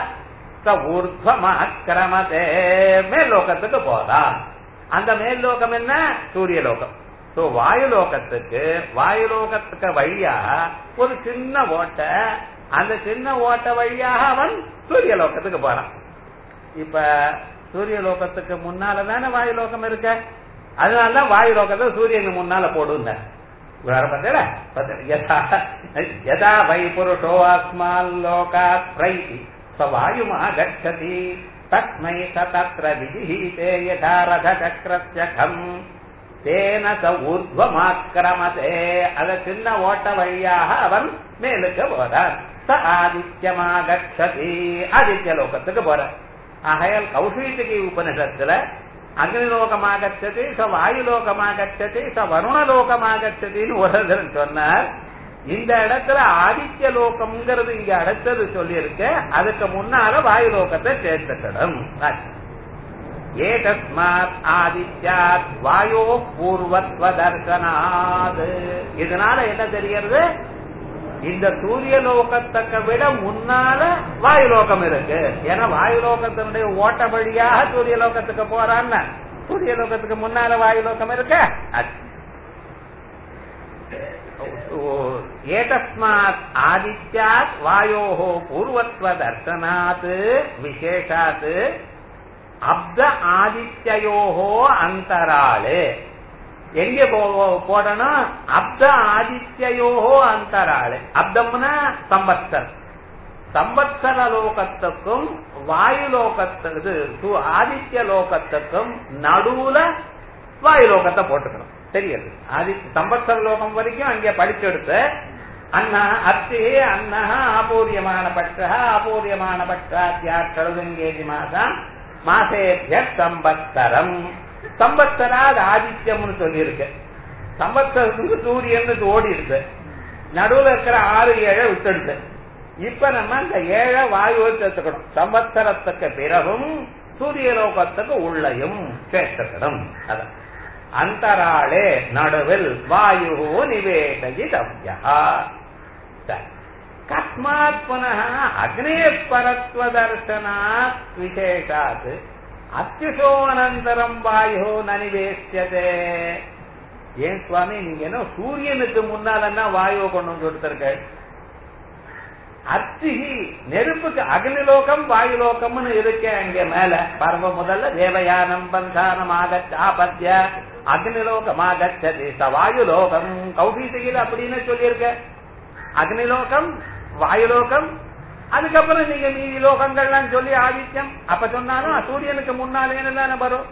ச ஊர்துவமாக்கிரமதே மேல்லோகத்துக்கு போதான் அந்த மேல்லோகம் என்ன சூரிய லோகம் சோ வாயுலோகத்துக்கு வாயுலோகத்துக்கு வழியாக ஒரு சின்ன ஓட்டை அந்த சின்ன ஓட்ட வழியாக அவன் சூரிய லோகத்துக்கு போறான் இப்ப சூரிய லோகத்துக்கு முன்னால தானே வாயுலோகம் இருக்க அதனாலதான் வாயு லோகத்தை சூரியனுக்கு முன்னால போடுங்க வேற பார்த்தீங்களா பார்த்தீங்களா? யதா யதா வை புருஷோ அஸ்மால் லோகாத் பிரைதி சவாயுமா கச்சதி தஸ்மை ச தத்ர விதிஹீதே யதா ரத சக்கரஸ்ய கம் தேன ச ஊர்துவமாக்கிரமதே அத சின்ன ஓட்ட வழியாக அவன் மேலுக்கு போறான் ச ஆதித்யமாகச்சதி ஆதித்ய லோகத்துக்கு போறான் ஆகையால் கௌஷீதிகி உபனிஷத்துல அக்னிலோகமாகச்சதி ச வாயுலோகமாகச்சதி ச வருணலோகமாகச்சதின்னு ஒரு தடவை சொன்னார் இந்த இடத்துல ஆதித்ய லோகம்ங்கிறது இங்க அடுத்தது சொல்லியிருக்கு அதுக்கு முன்னால வாயு லோகத்தை சேர்த்துக்கணும் ஏதஸ்மாத் ஆதித்யாத் வாயோ பூர்வத்வ தர்சனாத் இதனால என்ன தெரியறது இந்த சூரிய லோகத்துக்கு விட முன்னால வாயு லோகம் இருக்கு ஏன்னா வாயு லோகத்தினுடைய ஓட்ட வழியாக சூரிய லோகத்துக்கு போறான்னு சூரிய லோகத்துக்கு முன்னால வாயு லோகம் இருக்கு அது. ஏதஸ்மாத் ஆதித்யாத் வாயோः பூர்வத்வ தர்சனாத் விசேஷாத் அப்த ஆதித்யோஹோ அந்தராளே எங்க போ- போடணும் அப்த ஆதித்யோஹோ அந்தராளே அப்தம்னா சம்பத்சர் சம்பத்சர லோகத்துக்கும் வாயு லோகத்துக்கு இது சு- ஆதித்ய லோகத்துக்கும் நடுவுல வாயு லோகத்தை போட்டுக்கணும் தெரியுது ஆதி சம்பத்சர லோகம் வரைக்கும் அங்கே படிச்செடுத்து அண்ணா அத்தி அண்ணா ஆபூரியமான பட்ச ஆபூரியமான பட்சாத்தியா கழுதங்கேஜி மாதம் மாசேபிய சம்பத்சரம் சம்பத்சரா அது ஆதித்யம்னு சொல்லியிருக்கு சம்பத்சரத்துக்கு சூரியன் ஓடி இருக்கு நடுவுல இருக்கிற ஆறு ஏழை விட்டுடுது இப்ப நம்ம இந்த ஏழை வாயுவை சேர்த்துக்கணும் சம்பத்சரத்துக்கு பிறகும் சூரிய லோகத்துக்கு உள்ளயும் சேர்த்துக்கணும் அதான் அந்தராளே நடுவில் வாயு நிவேதயிதவ்யா சரி. கஸ்மாத் புனः அக்னே பரத்வ தர்சனாத் விசேஷாத் அத்யுஷோ அனந்தரம் வாயு நனிவேசியதே ஏன் சுவாமி நீங்க என்ன சூரியனுக்கு முன்னாலன்னா வாயுவை கொண்டு வந்து கொடுத்திருக்க அத்திகி நெருப்புக்கு அக்னிலோகம் வாயுலோகம்னு இருக்க அங்க மேல பர்வ முதல்ல தேவயானம் பந்தானம் ஆகச்ச ஆபத்திய அக்னிலோகம் ஆகச்சதி ச வாயுலோகம் கௌபீசகில் அப்படின்னு சொல்லியிருக்க அக்னிலோகம் வாயுலோகம் அதுக்கப்புறம் நீங்க மீதி லோகங்கள்லாம் சொல்லி ஆதித்யம் அப்ப சொன்னாலும் சூரியனுக்கு முன்னாலே தானே வரும்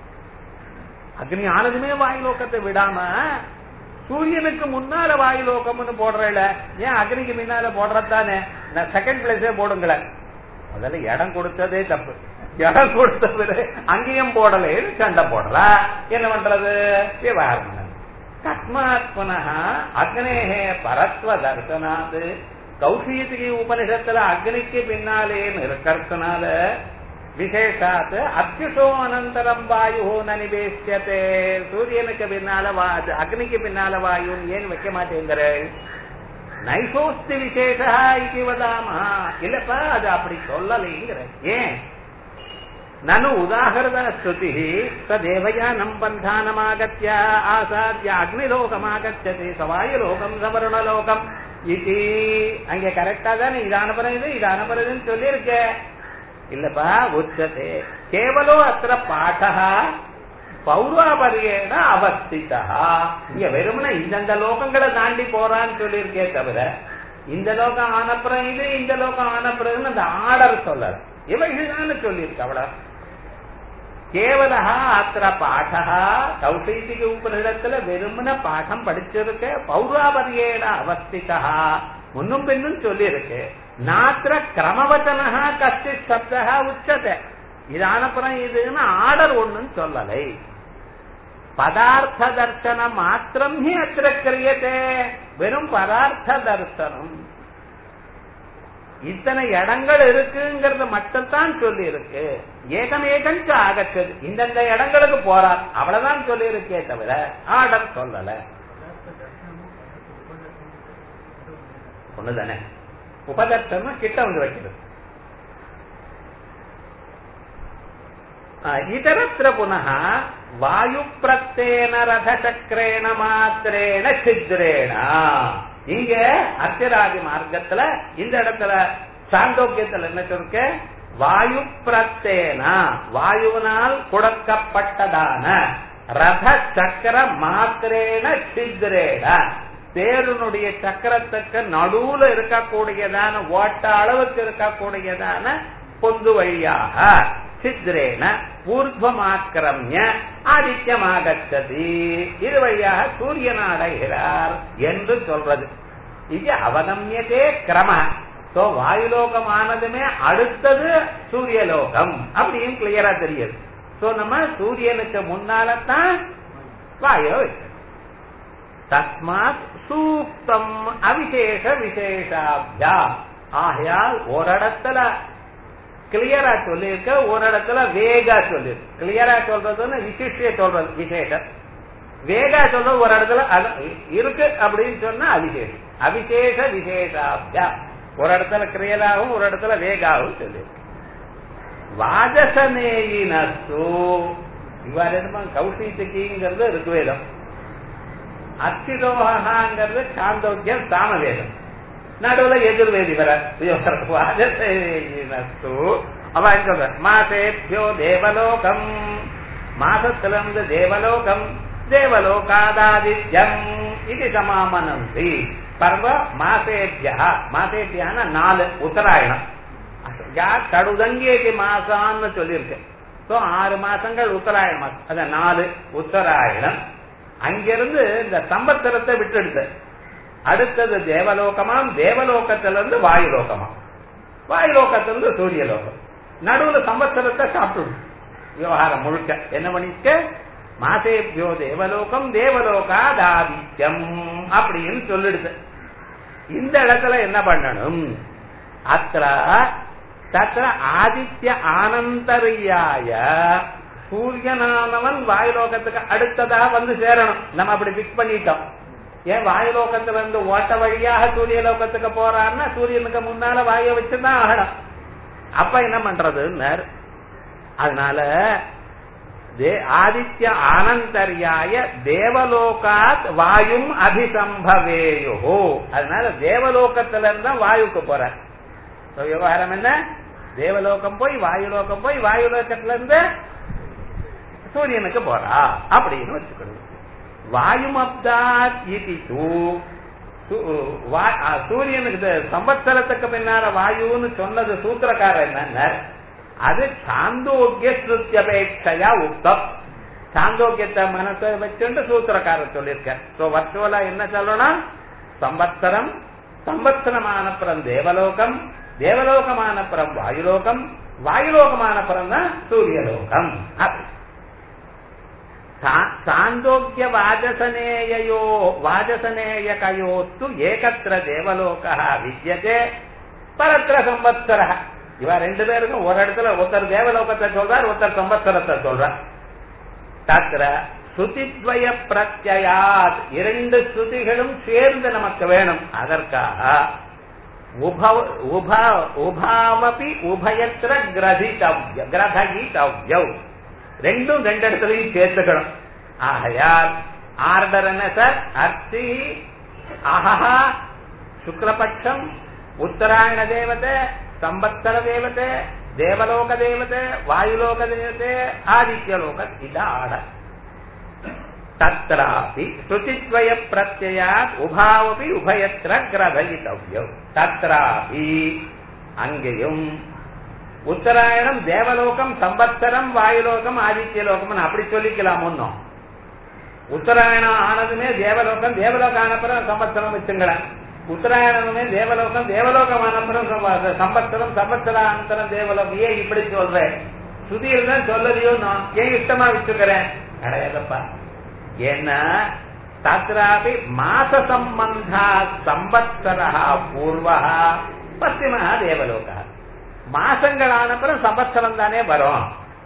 அக்னி ஆனதுமே வாயுலோகத்தை விடாம சூரியனுக்கு முன்னால வாயுலோகம்னு போடுறல ஏன் அக்னிக்கு முன்னால போடுறதானே நான் செகண்ட் பிளேஸே போடுங்களேன் முதல்ல இடம் கொடுத்ததே தப்பு இடம் கொடுத்தது அங்கேயும் போடலைன்னு சண்டை போடுறா என்ன பண்றது விவகாரம் தஸ்மாத் புனः அக்னேஹ பரத்வ தர்சனாத் கௌஷீதிகி உபனிஷத்துல அக்னிக்கு பின்னாலே இருக்கிறதுனால விசேஷாத் அத்யுஷோ அனந்தரம் வாயு ந நிவேசியத்தே சூரியனுக்கு பின்னால வா அக்னிக்கு பின்னால வாயுன்னு ஏன் வைக்க மாட்டேங்கிற நைசோஸ்தி விசேஷா இது வதாமா இல்லப்பா அது அப்படி சொல்லலைங்கிற ஏன் நனு உதாகரத ஸ்ருதி சதேவயானம் பந்தானமாகத்ய ஆசாத்ய அக்னிலோகமாகச்சதி சவாயுலோகம் சவருணலோகம் இது அங்க கரெக்டா தானே இதான பிறகு இதான பிறகுன்னு சொல்லியிருக்க இல்லப்பா உச்சதே கேவலோ அத்திர பாடா பௌராபரியேன அவஸ்திதா இங்க வெறுமனே இந்தந்த லோகங்களை தாண்டி போறான்னு சொல்லியிருக்கே தவிர இந்த லோகம் ஆனப்புறம் இது இந்த லோகம் ஆனப்புறம்னு அந்த ஆர்டர் சொல்லல இவைகள்தான் சொல்லியிருக்கு அவ்வளவு கேவலா அத்திர பாடா கௌசைத்திக உபநிடத்துல வெறுமன பாடம் படிச்சிருக்க பௌராபரியேன அவஸ்திதா முன்னும் பின்னும் சொல்லியிருக்கு நாத்திர கிரமவச்சனா கஷ்டி சப்தா உச்சத்தை இதானப்புறம் இதுன்னு ஆர்டர் ஒண்ணுன்னு சொல்லலை பதார்த்த தர்சனம் மாத்திரம் ஹி அத்திர கிரியத்தே வெறும் பதார்த்த தர்சனம் இத்தனை இடங்கள் இருக்குங்கிறது மட்டும்தான் சொல்லி இருக்கு ஏகம் ஏகஞ்ச ஆகச்சது இந்தந்த இடங்களுக்கு போறார் அவ்வளவுதான் சொல்லி இருக்கே தவிர ஆர்டர் சொல்லல ஒண்ணுதானே உபதர்சனம் கிட்ட வந்து வைக்கிறது இதரத்திர புனः வாயு பிரத்தேன ரத சக்கரேண மாத்திரேன சித்ரேண இங்க அத்தியராதி மார்க்கத்துல இந்த இடத்துல சாந்தோக்கியத்துல என்ன சொல்லிருக்க வாயு பிரத்தேன வாயுவினால் கொடுக்கப்பட்டதான ரத சக்கர மாத்திரேன சித்ரேன தேருனுடைய சக்கரத்துக்கு நடுவுல இருக்கக்கூடியதான ஓட்ட அளவுக்கு இருக்கக்கூடியதான பொந்து வழியாக சித்ரேன ஊர்துவமாக்கிரமிய ஆதித்யமாகச்சதி இது வழியாக சூரியன் அடைகிறார் என்று சொல்றது இது அவகமியதே கிரம சோ வாயுலோகம் ஆனதுமே அடுத்தது சூரியலோகம் அப்படின்னு கிளியரா தெரியுது சோ நம்ம சூரியனுக்கு முன்னாலதான் வாயு தஸ்மாத் சூக்தம் அவிசேஷ விசேஷாபியா ஆகையால் ஒரு இடத்துல கிளியரா சொல்லியிருக்க ஒரு இடத்துல வேகா சொல்லிருக்கு கிளியரா சொல்றதுன்னு விசிஷ்ய சொல்றது விசேஷம் வேகா சொல்றது ஒரு இடத்துல இருக்கு அப்படின்னு சொன்னா அவிசேஷம் அவிசேஷ விசேஷாபியா ஒரு இடத்துல கிரியலாகவும் ஒரு இடத்துல வேகாவும் சொல்லியிருக்கு வாஜசனேயினஸ்து இவ்வாறு என்னமா கௌஷித்துக்கிங்கிறது ருக்வேதம் அத்திரோகாங்கிறது சாந்தோக்கியம் சாமவேதம் நடுவுல எதிர்வேதி வர வாஜசேயினஸ்து அவன் சொல்ற மாசேபியோ தேவலோகம் மாசத்துல இருந்து தேவலோகம் தேவலோகாதாதித்யம் இது சமாமனந்தி பர்வ மாசேபியா மாசேபியான நாலு உத்தராயணம் கடுதங்கேதி மாசான்னு சொல்லியிருக்கேன் சோ ஆறு மாசங்கள் உத்தராயண மாசம் அத நாலு உத்தராயணம் அங்கிருந்து இந்த சம்பத்திரத்தை விட்டுடுது அடுத்தது தேவலோகமாம் தேவலோகத்திலிருந்து வாயுலோகமாம் வாயுலோகத்திலிருந்து சூரியலோகம் நடுவுல சம்பத்திரத்தை சாப்பிட்டு விவகாரம் முழுக்க என்ன பண்ணிக்க மாசேபியோ தேவலோகம் தேவலோகாதாதித்யம் அப்படின்னு சொல்லிடுது இந்த இடத்துல என்ன பண்ணணும் அத்த தத்திர ஆதித்ய ஆனந்தரியாய சூரியனானவன் வாயுலோகத்துக்கு அடுத்ததா வந்து சேரணும் நம்ம அப்படி பிக்ஸ் பண்ணிட்டோம் ஏன் வாயுலோகத்துல இருந்து ஓட்ட வழியாக சூரிய லோகத்துக்கு போறான்னா சூரியனுக்கு முன்னால வாயு வச்சுதான் ஆகணும் அப்ப என்ன பண்றதுன்னு அதனால ஆதித்ய ஆனந்தரியாய தேவலோகாத் வாயும் அபிசம்பவேயோ அதனால தேவலோகத்துல இருந்தா வாயுக்கு போற விவகாரம் என்ன தேவலோகம் போய் வாயுலோகம் போய் வாயுலோகத்துல இருந்து சூரியனுக்கு போறா அப்படின்னு வச்சுக்கணும் வாயுமப்தாத் இது சூரியனுக்கு சம்பத்சரத்துக்கு பின்னால வாயுன்னு சொன்னது சூத்திரக்காரர் என்னன்னா அது சாந்தோக்கிய ஸ்ருத்தியபேட்சையா உத்தம் சாந்தோக்கியத்தை மனசை வச்சுட்டு சூத்திரக்காரர் சொல்லியிருக்கார் சோ வர்ச்சுவலா என்ன சொல்லணும் சம்பத்சரம் சம்பத்சரமானப்புறம் தேவலோகம் தேவலோகமானப்புறம் வாயுலோகம் வாயுலோகமானப்புறம் தான் சூரியலோகம் அப்படி சா- சாந்தோக்கிய வாஜசனேயோ வாஜசனேயகயோஸ்து ஏகத்திர தேவலோகா வித்யதே பரத்திர சம்பத்சர இவ ரெண்டு பேருக்கும் ஒரு இடத்துல ஒருத்தர் தேவலோகத்தை சொல்றார் ஒருத்தர் சம்பத்சரத்தை சொல்றார் தத்திர ஸ்ருதித்வய பிரத்யாத் இரண்டு ஸ்ருதிகளும் சேர்ந்து நமக்கு வேணும் அதற்காக உபவ உப உபாவபி உபயத்திர கிரதித்தவ்ய கிரதகித்தவ்யவ் ரெண்டும் ரெண்டு இடத்துலையும் சேர்த்துக்கணும் ஆகையால் ஆர்டர் என்ன சார் அர்த்தி அஹா சுக்லபட்சம் உத்தராயண தேவதை சம்பத்சர தேவதை தேவலோக தேவதை வாயுலோக தேவதை ஆதித்யலோக இது ஆர்டர் தத்ராபி ஸ்ருதித்வய பிரத்யாத் உபாவபி உபயத்திர கிரதயித்தவ்யம் தத்ராபி அங்கேயும் உத்தராயணம் தேவலோகம் சம்பத்சரம் வாயுலோகம் ஆதித்யலோகம் அப்படி சொல்லிக்கலாம் ஒன்னும் உத்தராயணம் ஆனதுமே தேவலோகம் தேவலோகம் ஆனப்புறம் சம்பத்சரம் வச்சுங்களேன் உத்தராயணமே தேவலோகம் தேவலோகம் ஆனப்புறம் சம்ப- சம்பத்சரம் சம்பத்சரானந்தரம் தேவலோகம் ஏன் இப்படி சொல்றேன் சுதியில் தான் சொல்லலையோ நான் ஏன் இஷ்டமா வச்சுக்கிறேன் கிடையாதப்பா ஏன்னா தத்ராபி மாச சம்பந்தா சம்பத்சரா பூர்வா பশ্চিமஹா தேவலோகா மாசங்கள் ஆனப்புறம் சம்பத்சரம் தானே வரும்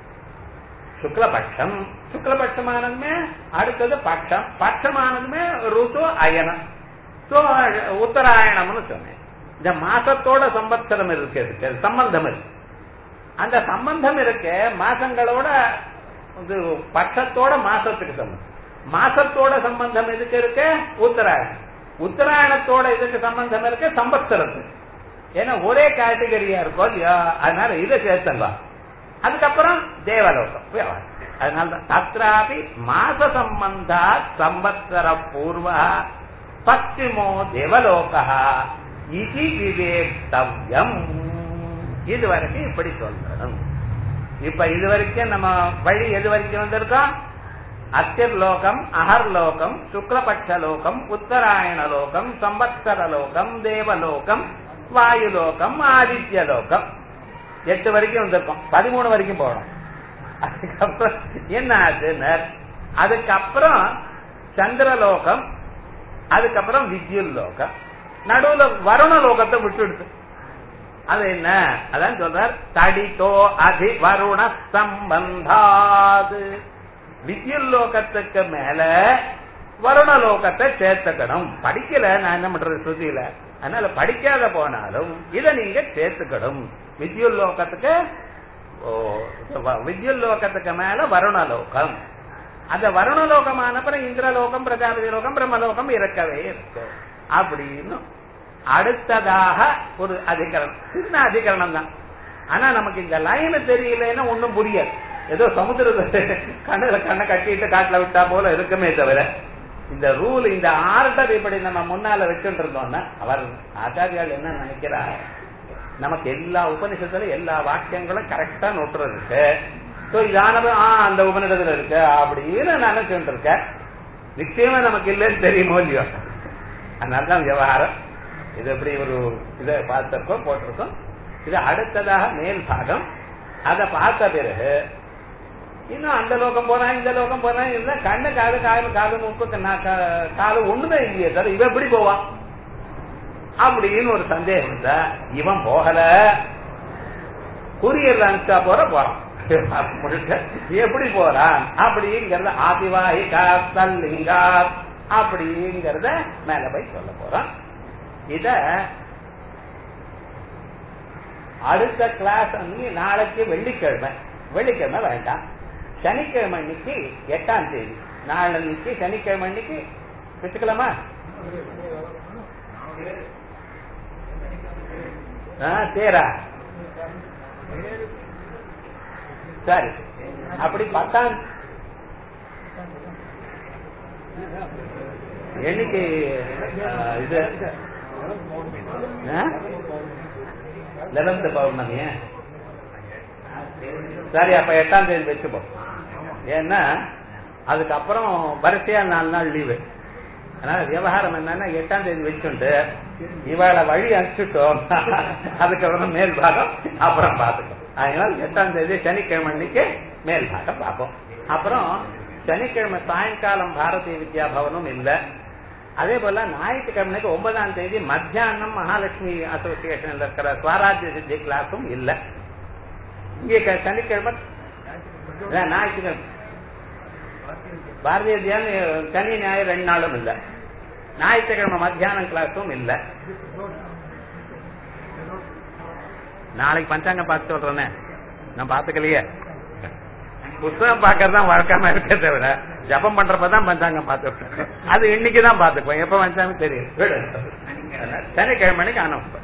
சுக்லபட்சம் சுக்லபட்சமானதுமே அடுத்தது பட்சம் பட்சமானதுமே ருத்து அயனம் சோ உத்தராயணம்னு சொன்னேன் இந்த மாசத்தோட சம்பத்சரம் இருக்கு அதுக்கு சம்பந்தம் இருக்கு அந்த சம்பந்தம் இருக்கு மாசங்களோட இது பட்சத்தோட மாசத்துக்கு சம்பந்தம் மாசத்தோட சம்பந்தம் எதுக்கு இருக்கு உத்தராயணம் உத்தராயணத்தோட இதுக்கு சம்பந்தம் இருக்கு சம்பத்சரத்துக்கு ஏன்னா ஒரே கேட்டகரியா இருக்கும் இல்லையா அதனால இதை சேர்த்தலாம் அதுக்கப்புறம் தேவலோகம் வியாபாரம் அதனால தான் தத்ராபி மாச சம்பந்தா சம்பத்சர பூர்வ பশ্চিமோ தேவலோகா இது விவேக்தவ்யம் இது வரைக்கும் இப்படி சொல்லணும் இப்ப இது வரைக்கும் நம்ம வழி எது வரைக்கும் வந்திருக்கோம் அத்திர் லோகம் அகர் லோகம் சுக்லபட்ச லோகம் உத்தராயண லோகம் சம்பத்சர லோகம் தேவலோகம் வாயுலோகம் ஆதித்ய லோகம் எட்டு வரைக்கும் வந்திருக்கோம் பதிமூணு வரைக்கும் போகணும் அதுக்கப்புறம் என்ன ஆச்சுன்னு அதுக்கப்புறம் சந்திரலோகம் அதுக்கப்புறம் வித்யுல் லோகம் நடுவுல வருண லோகத்தை விட்டுடுது அது என்ன அதான் சொல்றார் தடித்தோ அதி வருண சம்பந்தாது வித்யுல் லோகத்துக்கு மேல வருண லோகத்தை சேர்த்துக்கணும் படிக்கல நான் என்ன பண்றது ஸ்ருதியில அதனால படிக்காத போனாலும் இதை நீங்க சேர்த்துக்கணும் வித்யுல் லோகத்துக்கு ஓ, வித்யுல் லோகத்துக்கு மேல வருண லோகம் அந்த வருண லோகமான அப்புறம் இந்திரலோகம் பிரஜாபதி லோகம் பிரம்மலோகம் இருக்கவே இருக்கு அப்படின்னு அடுத்ததாக ஒரு அதிகரணம் சின்ன அதிகரணம் தான் ஆனா நமக்கு இந்த லைன் தெரியலன்னா ஒண்ணும் புரியாது ஏதோ சமுத்திரத்தை கண்ணுல கண்ணை கட்டிட்டு காட்டுல விட்டா போல இருக்குமே தவிர இந்த ரூல் இந்த ஆர்டர் இப்படி நம்ம முன்னால வச்சுட்டு இருந்தோம்னா அவர் ஆச்சாரியால் என்ன நினைக்கிறார் நமக்கு எல்லா உபனிஷத்துல எல்லா வாக்கியங்களும் கரெக்டா நோட்டுறது இருக்கு சோ இதானது ஆ அந்த உபனிஷத்துல இருக்கு அப்படின்னு நினைச்சுட்டு இருக்க நிச்சயமா நமக்கு இல்லைன்னு தெரியுமோ இல்லையோ அதனாலதான் விவகாரம் இது எப்படி ஒரு இதை பார்த்திருக்கோம் போட்டிருக்கோம் இது அடுத்ததாக மேல் பாகம் அதை பார்த்த பிறகு இன்னும் அந்த லோகம் போனா இந்த லோகம் போனா இருந்தா கண்ணு காது காது காது மூக்கு நா- கா- காது ஒண்ணுதான் இல்லையே சார் இவன் எப்படி போவான் அப்படின்னு ஒரு சந்தேகம் இருந்தா இவன் போகல குரியர் அனுப்பிச்சா போற போறான் முழுக்க எப்படி போறான் அப்படிங்கறத ஆதிவாகிகா தல்லிங்கா அப்படிங்கறத மேல போய் சொல்ல போறான் இத அடுத்த கிளாஸ் அன்னி நாளைக்கு வெள்ளிக்கிழமை வெள்ளிக்கிழமை வேண்டாம் சனிக்கிழமை அன்னைக்கு எட்டாம் தேதி நாளன்னைக்கு சனிக்கிழமை அன்னைக்கு வச்சுக்கலாமா ஆ, தேரா சரி அப்படி பத்தாம் என்னைக்கு ஆ, இது லெவன்த் பௌர்ணமி சரி அப்ப எட்டாம் தேதி வச்சுப்போம் ஏன்னா அதுக்கப்புறம் வரிசையா நாலு நாள் லீவு அதனால விவகாரம் என்னன்னா எட்டாம் தேதி வச்சுட்டு இவளை வழி அனுப்பிச்சுட்டோம் அதுக்கப்புறம் மேல் பாகம் அப்புறம் பார்த்துக்கோ அதனால எட்டாம் தேதி சனிக்கிழமை அன்னைக்கு மேல் பாகம் பார்ப்போம் அப்புறம் சனிக்கிழமை சாயங்காலம் பாரதிய வித்யா பவனும் இல்ல அதே போல ஞாயிற்றுக்கிழமைக்கு ஒன்பதாம் தேதி மத்தியானம் மகாலட்சுமி அசோசியேஷன்ல இருக்கிற ஸ்வராஜ்ய சித்தி கிளாஸும் இல்ல இங்கே க- சனிக்கிழமை அதான் ஞாயிற்றுக்கிழமை பாரதிய தியான் சனி ஞாயிறு ரெண்டு நாளும் இல்ல ஞாயிற்றுக்கிழமை மத்தியானம் கிளாஸும் இல்ல நாளைக்கு பஞ்சாங்கம் பார்த்து சொல்றேனே நான் பாத்துக்கலையே புஸ்தகம் பாக்கறது தான் வழக்கமா இருக்கே தவிர ஜபம் பண்றப்பதான் பஞ்சாங்கம் பார்த்து அது இன்னைக்கு தான் பாத்துக்குவோம் எப்ப பஞ்சாங்கம் தெரியும் விடு. சனிக்கிழமைக்கு அனுப்பு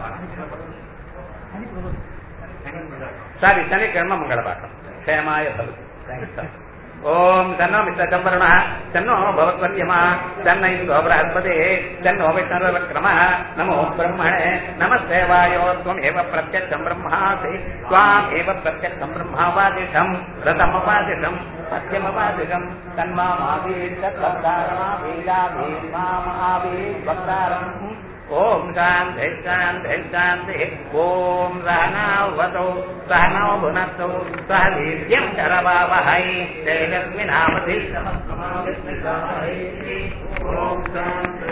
சாரி சனிக்கிழமை மங்கள பாக்கம் க்ஷேமாய பவதி ஓம் தன்னோ மித்தம்பரண தன்னோ பவத்வர்யமா தன்னை கோபுரஸ்பதே தன்னோ விஷ்ணரவிக்ரம நமோ பிரம்மணே நமஸ்தேவாயோத்வம் ஏவ பிரத்யட்சம் பிரம்மாசி त्वाम् एव प्रत्यक्षम् ब्रह्मावादिशम् रथमवादिशम् सत्यमवादिशम् तन्मामावीर्षत्तरामावीरावीर्मामावीर्वक्तारम् ॐ शान्ति शान्ति शान्तिः ॐ सहनावतौ सहनौ भुनस्तौ सह वीर्यम् करवावहै तेजस्विनामधि ॐ शान्ति